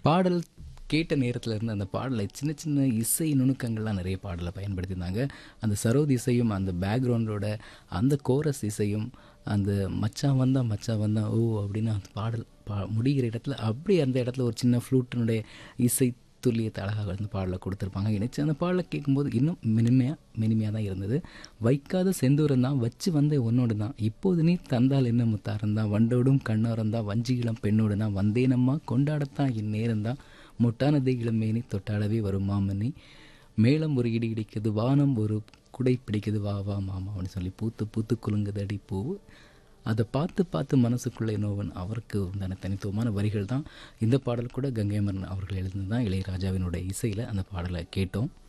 பாடல் கேட்ட நேரத்தில் இருந்து அந்த பாடலை சின்ன சின்ன இசை நுணுக்கங்கள்லாம் நிறைய பாடலை பயன்படுத்தியிருந்தாங்க அந்த சரோத் இசையும் அந்த பேக்ரவுண்டோட அந்த கோரஸ் இசையும் அந்த மச்சான் வந்தா மச்சான் வந்தா ஓ அப்படின்னு அந்த பாடல் பா முடிகிற இடத்துல அப்படி அந்த இடத்துல ஒரு சின்ன ஃப்ளூட்டினுடைய இசை துல்லியத்தை அழகாக அந்த பாடலை கொடுத்துருப்பாங்க இணைச்சு அந்த பாடலை கேட்கும்போது இன்னும் மினிமையாக மினிமையாக தான் இருந்தது வைக்காத செந்தூரம் தான் வச்சு வந்த உன்னோடு தான் இப்போது நீ தந்தால் என்ன முத்தாரம் தான் வண்டோடும் கண்ணோரம் தான் வஞ்சிகிளம் பெண்ணோடு தான் வந்தேனம்மா கொண்டாடத்தான் என் நேரம் தான் முட்டான தேகிளம் மேனி தொட்டாடவே வரும் மாமனி மேளம் ஒரு இடி இடிக்குது வானம் ஒரு குடை பிடிக்குது வா வா மாமா அப்படின்னு சொல்லி பூத்து பூத்து குலுங்குது அடி பூ அதை பார்த்து பார்த்து மனசுக்குள்ளே நோவன் அவருக்கு உண்டான தனித்துவமான வரிகள் தான் இந்த பாடல் கூட கங்கைமரன் அவர்கள் எழுந்து தான் இளையராஜாவினுடைய இசையில் அந்த பாடலை கேட்டோம்